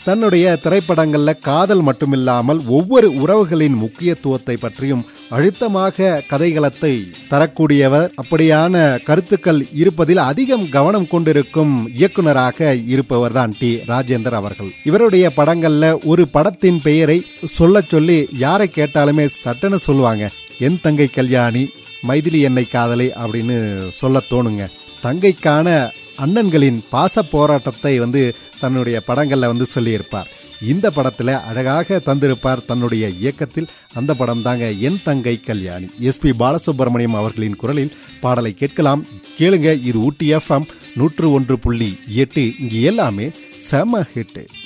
தன்னுடைய திரைப்படங்கள்ல காதல் மட்டுமில்லாமல் ஒவ்வொரு உறவுகளின் முக்கியத்துவத்தை பற்றியும் அழுத்தமாக கதைகளத்தை தரக்கூடியவர் அப்படியான கருத்துக்கள் இருப்பதில் அதிகம் கவனம் கொண்டிருக்கும் இயக்குனராக இருப்பவர் தான் டி ராஜேந்தர் அவர்கள் இவருடைய படங்கள்ல ஒரு படத்தின் பெயரை சொல்ல சொல்லி யாரை கேட்டாலுமே சட்டன்னு சொல்லுவாங்க என் தங்கை கல்யாணி மைதிலி என்னை காதலை அப்படின்னு சொல்ல தோணுங்க தங்கைக்கான அண்ணன்களின் பாச போராட்டத்தை வந்து தன்னுடைய படங்கள்ல வந்து சொல்லியிருப்பார் இந்த படத்துல அழகாக தந்திருப்பார் தன்னுடைய இயக்கத்தில் அந்த படம் தாங்க என் தங்கை கல்யாணி எஸ்பி பாலசுப்ரமணியம் அவர்களின் குரலில் பாடலை கேட்கலாம் கேளுங்க இது ஊட்டி எஃப்எம் நூற்று ஒன்று புள்ளி எட்டு இங்கு எல்லாமே செம ஹிட்டு